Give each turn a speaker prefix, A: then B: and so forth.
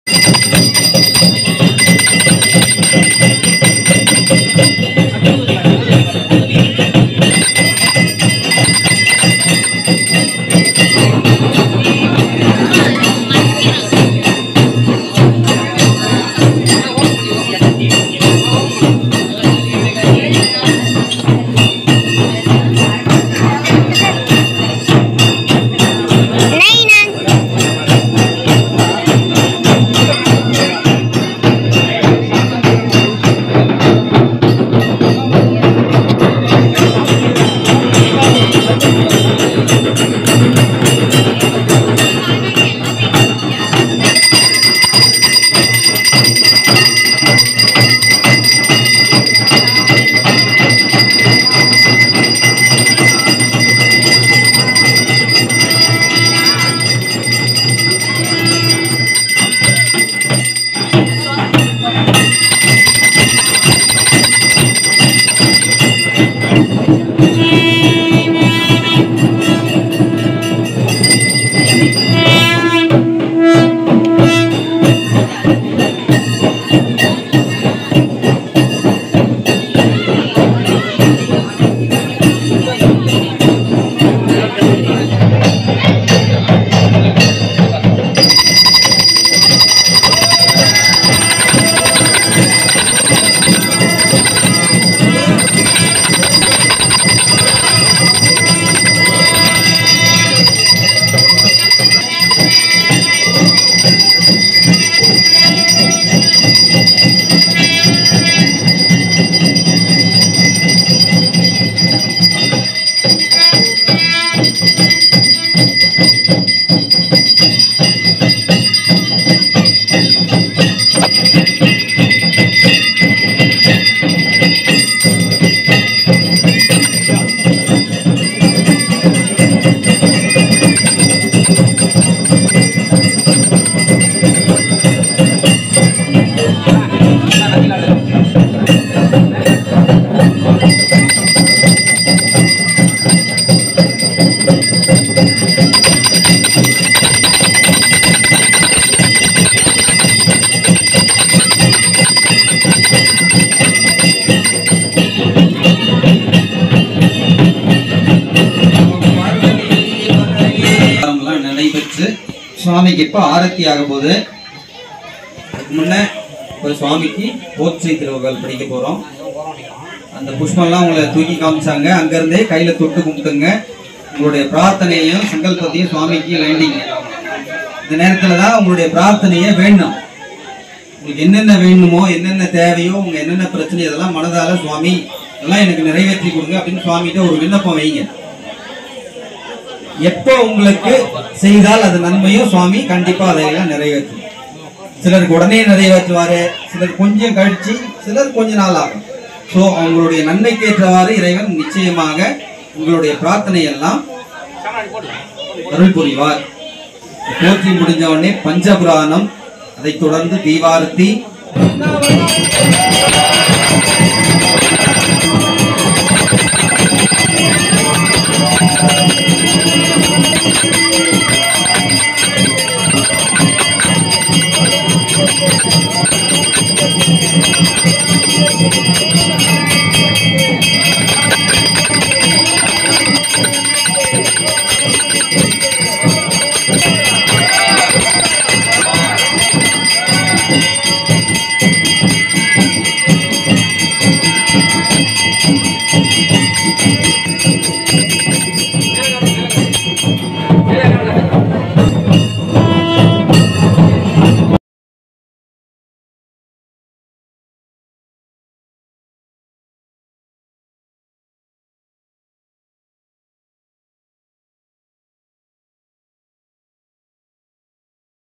A: எல்லாம் நடைபெற்று சுவாமிக்கு இப்போ ஆரத்தி ஆக போகுது அதுக்கு முன்ன ஒரு சுவாமிக்கு போற்றி திருவகள் படிக்க போறோம் அந்த புஷ்பம்லாம் உங்களை தூக்கி காமிச்சாங்க அங்கிருந்தே கையில தொட்டு கும்பிட்டுங்க உங்களுடைய பிரார்த்தனையையும் சங்கல்பத்தையும் சுவாமிக்கு வேண்டிங்க இந்த நேரத்துல தான் உங்களுடைய பிரார்த்தனையை வேணும் உங்களுக்கு என்னென்ன வேணுமோ என்னென்ன தேவையோ உங்க என்னென்ன பிரச்சனை இதெல்லாம் மனதால சுவாமி இதெல்லாம் எனக்கு நிறைவேற்றி கொடுங்க அப்படின்னு சுவாமிகிட்ட ஒரு விண்ணப்பம் வைங்க எப்போ உங்களுக்கு செய்தால் அது நன்மையோ சுவாமி கண்டிப்பா அதையெல்லாம் நிறைவேற்றும் சிலருக்கு உடனே நிறைவேற்றுவாரு சிலர் கொஞ்சம் கழிச்சு சிலர் கொஞ்ச நாள் ஆகும் ஸோ அவங்களுடைய நன்மைக்கு ஏற்றவாறு இறைவன் நிச்சயமாக உங்களுடைய பிரார்த்தனை எல்லாம் அருள் புரிவார் போற்றி முடிஞ்ச உடனே பஞ்சபுராணம் அதைத் தொடர்ந்து தீவாரத்தி